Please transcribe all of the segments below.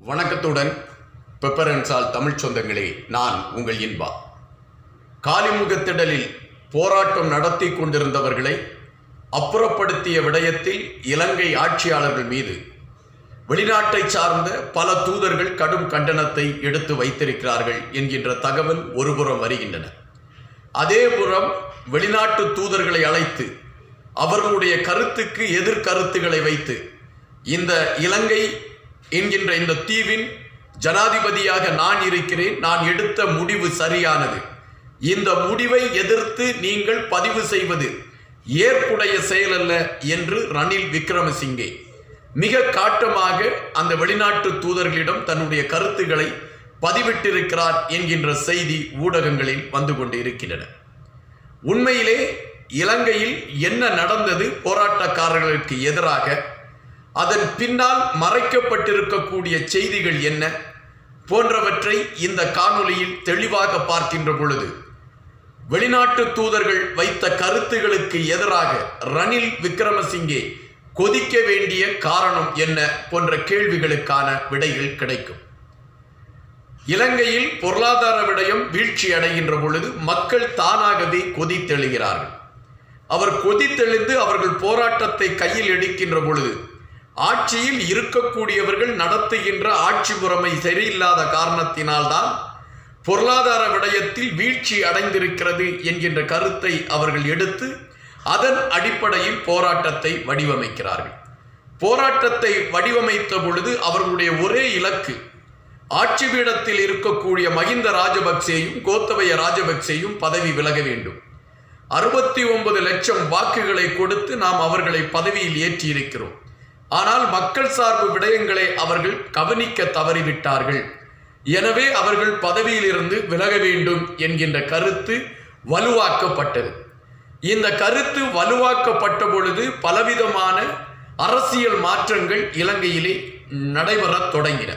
வணக்கத்துடன் பெப்பரன்சால் தமிழ் சொந்தங்களே நான் உங்கள் இன்பா காலிமுகத்திடலில் போராட்டம் நடத்தி கொண்டிருந்தவர்களை அப்புறப்படுத்திய விடயத்தில் இலங்கை ஆட்சியாளர்கள் மீது வெளிநாட்டை சார்ந்த பல தூதர்கள் கடும் கண்டனத்தை எடுத்து வைத்திருக்கிறார்கள் என்கின்ற தகவல் ஒருபுறம் வருகின்றன அதேபுறம் வெளிநாட்டு தூதர்களை அழைத்து அவர்களுடைய கருத்துக்கு எதிர்கருத்துக்களை வைத்து இந்த இலங்கை என்கின்ற இந்த தீவின் ஜனாதிபதியாக நான் இருக்கிறேன் நான் எடுத்த முடிவு சரியானது இந்த முடிவை எதிர்த்து நீங்கள் பதிவு செய்வது ஏற்புடைய செயலல்ல என்று ரணில் விக்ரமசிங்கே மிக காட்டமாக அந்த வெளிநாட்டு தூதர்களிடம் தன்னுடைய கருத்துக்களை பதிவிட்டிருக்கிறார் என்கின்ற செய்தி ஊடகங்களில் வந்து கொண்டு இருக்கின்றன உண்மையிலே இலங்கையில் என்ன நடந்தது போராட்டக்காரர்களுக்கு எதிராக அதன் பின்னால் மறைக்கப்பட்டிருக்கக்கூடிய செய்திகள் என்ன போன்றவற்றை இந்த காணொளியில் தெளிவாக பார்க்கின்ற பொழுது வெளிநாட்டு தூதர்கள் வைத்த கருத்துகளுக்கு எதிராக ரணில் விக்ரமசிங்கே கொதிக்க வேண்டிய காரணம் என்ன போன்ற கேள்விகளுக்கான விடைகள் கிடைக்கும் இலங்கையில் பொருளாதார விடயம் வீழ்ச்சி அடைகின்ற பொழுது மக்கள் தானாகவே கொதித்தெழுகிறார்கள் அவர் கொதித்தெழுந்து அவர்கள் போராட்டத்தை கையில் எடுக்கின்ற பொழுது ஆட்சியில் இருக்கக்கூடியவர்கள் நடத்துகின்ற ஆட்சி முறைமை சரியில்லாத காரணத்தினால்தான் பொருளாதார விடயத்தில் வீழ்ச்சி அடைந்திருக்கிறது என்கின்ற கருத்தை அவர்கள் எடுத்து அதன் அடிப்படையில் போராட்டத்தை வடிவமைக்கிறார்கள் போராட்டத்தை வடிவமைத்த பொழுது அவர்களுடைய ஒரே இலக்கு ஆட்சி பீடத்தில் இருக்கக்கூடிய மகிந்த ராஜபக்சேயும் கோத்தபய ராஜபக்சேயும் பதவி விலக வேண்டும் அறுபத்தி ஒன்பது லட்சம் வாக்குகளை கொடுத்து நாம் அவர்களை பதவியில் ஏற்றியிருக்கிறோம் ஆனால் மக்கள் சார்பு விடயங்களை அவர்கள் கவனிக்க தவறிவிட்டார்கள் எனவே அவர்கள் பதவியிலிருந்து விலக வேண்டும் என்கின்ற கருத்து வலுவாக்கப்பட்டது இந்த கருத்து வலுவாக்கப்பட்ட பொழுது பலவிதமான அரசியல் மாற்றங்கள் இலங்கையிலே நடைபெறத் தொடங்கின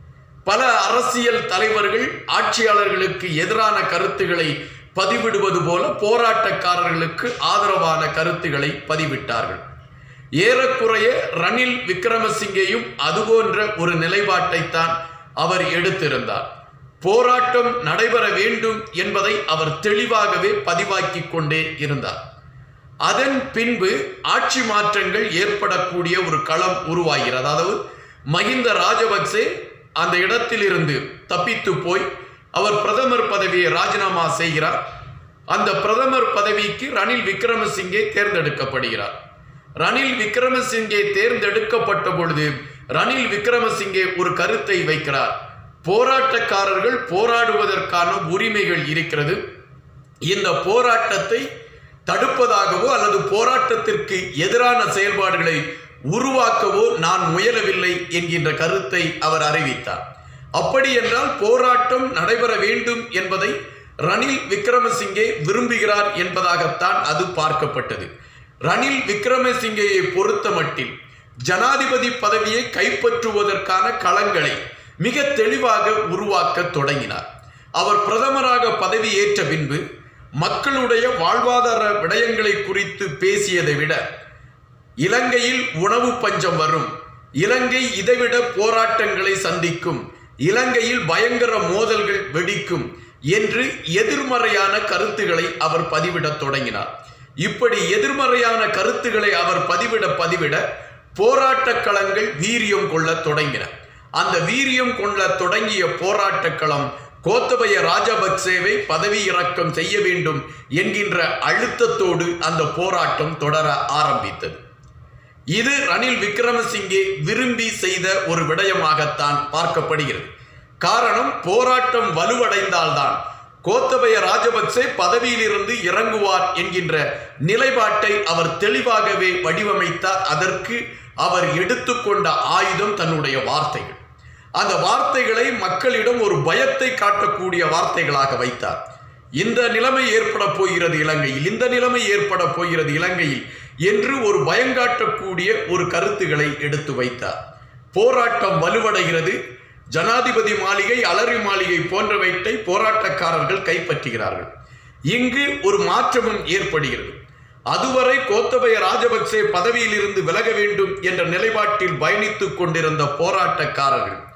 பல அரசியல் தலைவர்கள் ஆட்சியாளர்களுக்கு எதிரான கருத்துக்களை பதிவிடுவது போல போராட்டக்காரர்களுக்கு ஆதரவான கருத்துக்களை பதிவிட்டார்கள் ஏறக்குறைய ரணில் விக்ரமசிங்கேயும் அதுபோன்ற ஒரு நிலைப்பாட்டைத்தான் அவர் எடுத்திருந்தார் போராட்டம் நடைபெற வேண்டும் என்பதை அவர் தெளிவாகவே பதிவாக்கி கொண்டே இருந்தார் அதன் பின்பு ஆட்சி மாற்றங்கள் ஏற்படக்கூடிய ஒரு களம் உருவாகிறது அதாவது மகிந்த ராஜபக்சே அந்த இடத்திலிருந்து தப்பித்து போய் அவர் பிரதமர் பதவியை ராஜினாமா செய்கிறார் அந்த பிரதமர் பதவிக்கு ரணில் விக்ரமசிங்கே தேர்ந்தெடுக்கப்படுகிறார் ரணில் விக்ரமசிங்கே தேர்ந்தெடுக்கப்பட்ட பொழுது ரணில் விக்ரமசிங்கே ஒரு கருத்தை வைக்கிறார் போராட்டக்காரர்கள் போராடுவதற்கான உரிமைகள் இருக்கிறது இந்த போராட்டத்தை தடுப்பதாகவோ அல்லது போராட்டத்திற்கு எதிரான செயல்பாடுகளை உருவாக்கவோ நான் முயலவில்லை என்கின்ற கருத்தை அவர் அறிவித்தார் அப்படி என்றால் போராட்டம் நடைபெற வேண்டும் என்பதை ரணில் விக்ரமசிங்கே விரும்புகிறார் என்பதாகத்தான் அது பார்க்கப்பட்டது ரணில் விக்ரமசிங்கேயை பொறுத்த மட்டில் ஜனாதிபதி பதவியை கைப்பற்றுவதற்கான களங்களை மிக தெளிவாக உருவாக்க தொடங்கினார் அவர் பிரதமராக பதவி ஏற்ற பின்பு மக்களுடைய வாழ்வாதார விடயங்களை குறித்து பேசியதை விட இலங்கையில் உணவு பஞ்சம் வரும் இலங்கை இதைவிட போராட்டங்களை சந்திக்கும் இலங்கையில் பயங்கர மோதல்கள் வெடிக்கும் என்று எதிர்மறையான கருத்துக்களை அவர் பதிவிடத் தொடங்கினார் இப்படி எதிர்மறையான கருத்துக்களை அவர் பதிவிட பதிவிட போராட்ட களங்கள் வீரியம் கொள்ள தொடங்கின அந்த வீரியம் கொள்ள தொடங்கிய போராட்ட களம் கோத்தபய ராஜபக்சேவை பதவி இறக்கம் செய்ய வேண்டும் என்கின்ற அழுத்தத்தோடு அந்த போராட்டம் தொடர ஆரம்பித்தது இது ரணில் விக்ரமசிங்கே விரும்பி செய்த ஒரு விடயமாகத்தான் பார்க்கப்படுகிறது காரணம் போராட்டம் வலுவடைந்தால்தான் கோத்தபய ராஜபக்சே பதவியிலிருந்து இறங்குவார் என்கின்ற நிலைப்பாட்டை அவர் தெளிவாகவே வடிவமைத்தார் அதற்கு அவர் எடுத்துக்கொண்ட ஆயுதம் தன்னுடைய வார்த்தைகள் அந்த வார்த்தைகளை மக்களிடம் ஒரு பயத்தை காட்டக்கூடிய வார்த்தைகளாக வைத்தார் இந்த நிலைமை ஏற்பட போகிறது இலங்கையில் இந்த நிலைமை ஏற்பட போகிறது இலங்கையில் என்று ஒரு பயங்காட்டக்கூடிய ஒரு கருத்துக்களை எடுத்து வைத்தார் போராட்டம் வலுவடைகிறது ஜனாதிபதி மாளிகை அலரி மாளிகை போன்றவற்றை போராட்டக்காரர்கள் கைப்பற்றுகிறார்கள் இங்கு ஒரு மாற்றமும் ஏற்படுகிறது அதுவரை கோத்தபய ராஜபக்சே பதவியில் இருந்து விலக வேண்டும் என்ற நிலைப்பாட்டில் பயணித்துக் கொண்டிருந்த போராட்டக்காரர்கள்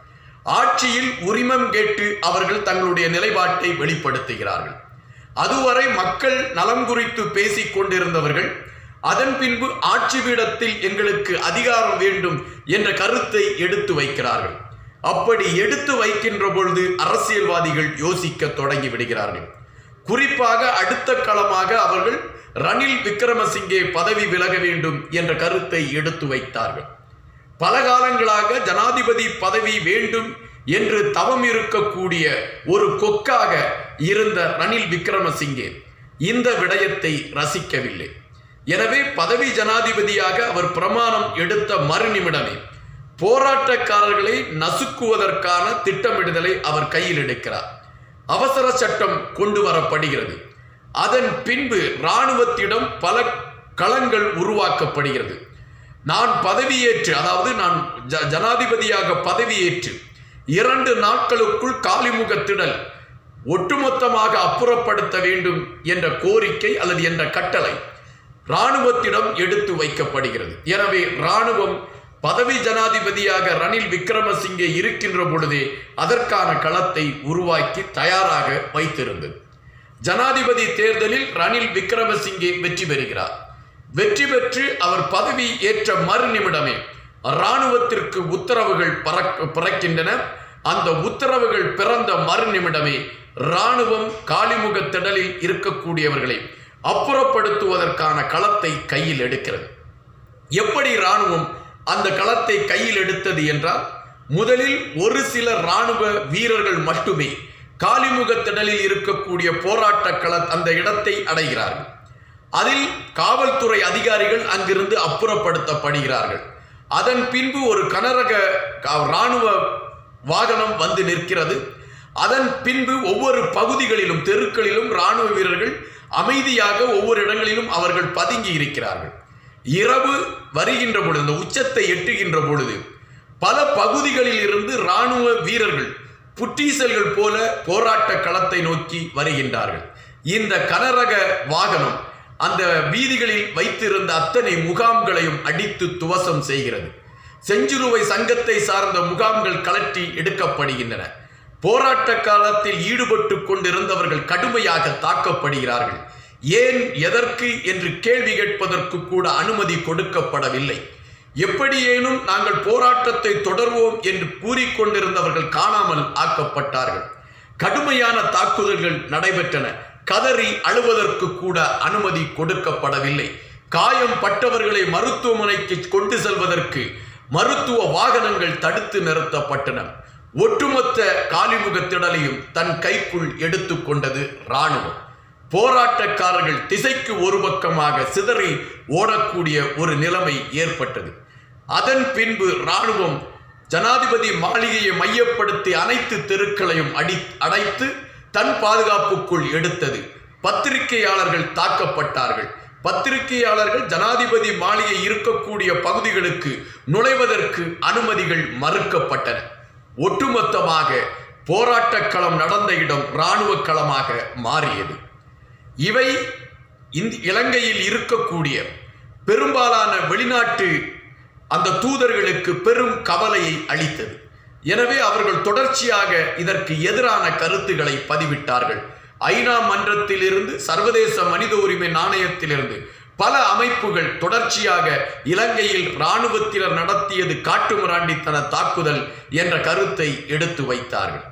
ஆட்சியில் உரிமம் கேட்டு அவர்கள் தங்களுடைய நிலைப்பாட்டை வெளிப்படுத்துகிறார்கள் அதுவரை மக்கள் நலம் குறித்து பேசிக் கொண்டிருந்தவர்கள் அதன் பின்பு ஆட்சி பீடத்தில் எங்களுக்கு அதிகாரம் வேண்டும் என்ற கருத்தை எடுத்து வைக்கிறார்கள் அப்படி எடுத்து வைக்கின்ற பொழுது அரசியல்வாதிகள் யோசிக்க தொடங்கி விடுகிறார்கள் குறிப்பாக அடுத்த களமாக அவர்கள் ரணில் விக்ரமசிங்கே பதவி விலக வேண்டும் என்ற கருத்தை எடுத்து வைத்தார்கள் பல காலங்களாக ஜனாதிபதி பதவி வேண்டும் என்று தவம் இருக்கக்கூடிய ஒரு கொக்காக இருந்த ரணில் விக்ரமசிங்கே இந்த விடயத்தை ரசிக்கவில்லை எனவே பதவி ஜனாதிபதியாக அவர் பிரமாணம் எடுத்த மறுநிமிடமே போராட்டக்காரர்களை நசுக்குவதற்கான திட்டமிடுதலை அவர் கையில் எடுக்கிறார் அவசர சட்டம் கொண்டு வரப்படுகிறது அதன் பின்பு இராணுவத்திடம் பல களங்கள் உருவாக்கப்படுகிறது நான் பதவியேற்று அதாவது நான் ஜ- ஜனாதிபதியாக பதவியேற்று இரண்டு நாட்களுக்குள் காலிமுகத்திடல் ஒட்டுமொத்தமாக அப்புறப்படுத்த வேண்டும் என்ற கோரிக்கை அல்லது என்ற கட்டளை இராணுவத்திடம் எடுத்து வைக்கப்படுகிறது எனவே இராணுவம் பதவி ஜனாதிபதியாக ரணில் விக்ரமசிங்கே இருக்கின்ற பொழுதே அதற்கான களத்தை உருவாக்கி தயாராக வைத்திருந்தது ஜனாதிபதி தேர்தலில் ரணில் விக்ரமசிங்கே வெற்றி பெறுகிறார் வெற்றி பெற்று அவர் பதவி ஏற்ற மறுநிமிடமே இராணுவத்திற்கு உத்தரவுகள் பறக்க பிறக்கின்றன அந்த உத்தரவுகள் பிறந்த மறுநிமிடமே இராணுவம் காலிமுக திடலில் இருக்கக்கூடியவர்களை அப்புறப்படுத்துவதற்கான களத்தை கையில் எடுக்கிறது எப்படி இராணுவம் அந்த களத்தை கையில் எடுத்தது என்றால் முதலில் ஒரு சில இராணுவ வீரர்கள் மட்டுமே காலிமுக திடலில் இருக்கக்கூடிய போராட்ட கள அந்த இடத்தை அடைகிறார்கள் அதில் காவல்துறை அதிகாரிகள் அங்கிருந்து அப்புறப்படுத்தப்படுகிறார்கள் அதன் பின்பு ஒரு கனரக க- இராணுவ வாகனம் வந்து நிற்கிறது அதன் பின்பு ஒவ்வொரு பகுதிகளிலும் தெருக்களிலும் இராணுவ வீரர்கள் அமைதியாக ஒவ்வொரு இடங்களிலும் அவர்கள் பதுங்கி இருக்கிறார்கள் இரவு வருகின்ற பொழுது அந்த உச்சத்தை எட்டுகின்ற பொழுது பல பகுதிகளில் இருந்து இராணுவ வீரர்கள் புற்றீசல்கள் போல போராட்ட களத்தை நோக்கி வருகின்றார்கள் இந்த கனரக வாகனம் அந்த வீதிகளில் வைத்திருந்த அத்தனை முகாம்களையும் அடித்து துவசம் செய்கிறது செஞ்சிலுவை சங்கத்தை சார்ந்த முகாம்கள் கலற்றி எடுக்கப்படுகின்றன போராட்ட காலத்தில் ஈடுபட்டு கொண்டிருந்தவர்கள் கடுமையாக தாக்கப்படுகிறார்கள் ஏன் எதற்கு என்று கேள்வி கேட்பதற்கு கூட அனுமதி கொடுக்கப்படவில்லை எப்படியேனும் நாங்கள் போராட்டத்தை தொடர்வோம் என்று கூறிக்கொண்டிருந்தவர்கள் காணாமல் ஆக்கப்பட்டார்கள் கடுமையான தாக்குதல்கள் நடைபெற்றன கதறி அழுவதற்கு கூட அனுமதி கொடுக்கப்படவில்லை காயம் பட்டவர்களை மருத்துவமனைக்கு கொண்டு செல்வதற்கு மருத்துவ வாகனங்கள் தடுத்து நிறுத்தப்பட்டன ஒட்டுமொத்த காலிமுக திடலையும் தன் கைக்குள் எடுத்துக்கொண்டது இராணுவம் போராட்டக்காரர்கள் திசைக்கு ஒரு பக்கமாக சிதறி ஓடக்கூடிய ஒரு நிலைமை ஏற்பட்டது அதன் பின்பு இராணுவம் ஜனாதிபதி மாளிகையை மையப்படுத்தி அனைத்து தெருக்களையும் அடி அடைத்து தன் பாதுகாப்புக்குள் எடுத்தது பத்திரிகையாளர்கள் தாக்கப்பட்டார்கள் பத்திரிகையாளர்கள் ஜனாதிபதி மாளிகை இருக்கக்கூடிய பகுதிகளுக்கு நுழைவதற்கு அனுமதிகள் மறுக்கப்பட்டன ஒட்டுமொத்தமாக போராட்டக் களம் நடந்த இடம் இராணுவ களமாக மாறியது இவை இந்த இலங்கையில் இருக்கக்கூடிய பெரும்பாலான வெளிநாட்டு அந்த தூதர்களுக்கு பெரும் கவலையை அளித்தது எனவே அவர்கள் தொடர்ச்சியாக இதற்கு எதிரான கருத்துக்களை பதிவிட்டார்கள் ஐநா மன்றத்திலிருந்து சர்வதேச மனித உரிமை நாணயத்திலிருந்து பல அமைப்புகள் தொடர்ச்சியாக இலங்கையில் இராணுவத்தினர் நடத்தியது காட்டுமிராண்டித்தன தாக்குதல் என்ற கருத்தை எடுத்து வைத்தார்கள்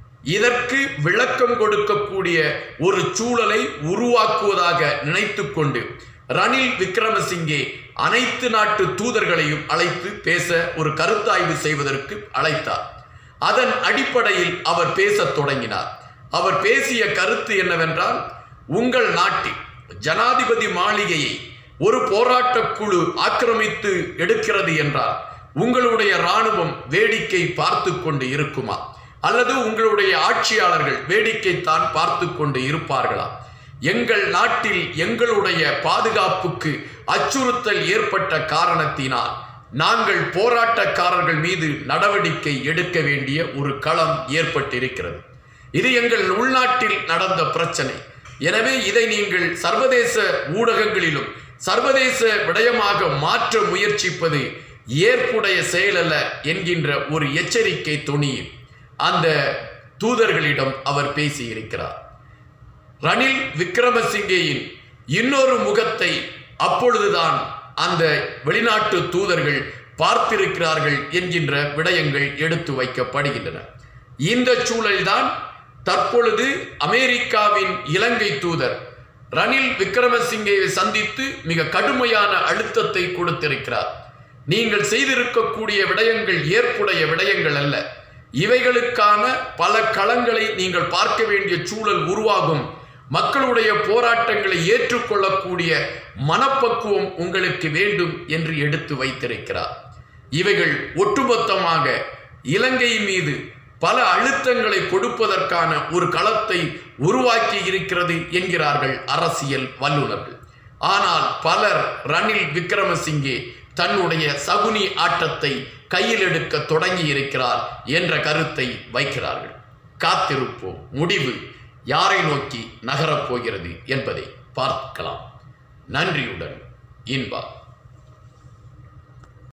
இதற்கு விளக்கம் கொடுக்கக்கூடிய ஒரு சூழலை உருவாக்குவதாக நினைத்துக்கொண்டு ரணில் விக்ரமசிங்கே அனைத்து நாட்டு தூதர்களையும் அழைத்து பேச ஒரு கருத்தாய்வு செய்வதற்கு அழைத்தார் அதன் அடிப்படையில் அவர் பேசத் தொடங்கினார் அவர் பேசிய கருத்து என்னவென்றால் உங்கள் நாட்டில் ஜனாதிபதி மாளிகையை ஒரு போராட்டக் குழு ஆக்கிரமித்து எடுக்கிறது என்றால் உங்களுடைய இராணுவம் வேடிக்கை பார்த்து கொண்டு இருக்குமா அல்லது உங்களுடைய ஆட்சியாளர்கள் வேடிக்கை தான் பார்த்து கொண்டு இருப்பார்களா எங்கள் நாட்டில் எங்களுடைய பாதுகாப்புக்கு அச்சுறுத்தல் ஏற்பட்ட காரணத்தினால் நாங்கள் போராட்டக்காரர்கள் மீது நடவடிக்கை எடுக்க வேண்டிய ஒரு களம் ஏற்பட்டிருக்கிறது இது எங்கள் உள்நாட்டில் நடந்த பிரச்சனை எனவே இதை நீங்கள் சர்வதேச ஊடகங்களிலும் சர்வதேச விடயமாக மாற்ற முயற்சிப்பது ஏற்புடைய செயலல்ல என்கின்ற ஒரு எச்சரிக்கை துணியில் அந்த தூதர்களிடம் அவர் பேசியிருக்கிறார் ரணில் விக்ரமசிங்கேயின் இன்னொரு முகத்தை அப்பொழுதுதான் அந்த வெளிநாட்டு தூதர்கள் பார்த்திருக்கிறார்கள் என்கின்ற விடயங்கள் எடுத்து வைக்கப்படுகின்றன இந்த சூழலில்தான் தற்பொழுது அமெரிக்காவின் இலங்கை தூதர் ரணில் விக்ரமசிங்கேயை சந்தித்து மிக கடுமையான அழுத்தத்தை கொடுத்திருக்கிறார் நீங்கள் செய்திருக்கக்கூடிய விடயங்கள் ஏற்புடைய விடயங்கள் அல்ல இவைகளுக்கான பல களங்களை நீங்கள் பார்க்க வேண்டிய சூழல் உருவாகும் மக்களுடைய போராட்டங்களை ஏற்றுக்கொள்ளக்கூடிய மனப்பக்குவம் உங்களுக்கு வேண்டும் என்று எடுத்து வைத்திருக்கிறார் இவைகள் ஒட்டுமொத்தமாக இலங்கை மீது பல அழுத்தங்களை கொடுப்பதற்கான ஒரு களத்தை உருவாக்கி இருக்கிறது என்கிறார்கள் அரசியல் வல்லுநர்கள் ஆனால் பலர் ரணில் விக்ரமசிங்கே தன்னுடைய சகுனி ஆட்டத்தை கையில் எடுக்க தொடங்கி இருக்கிறார் என்ற கருத்தை வைக்கிறார்கள் காத்திருப்போம் முடிவு யாரை நோக்கி நகரப் போகிறது என்பதை பார்க்கலாம் நன்றியுடன் இன்பா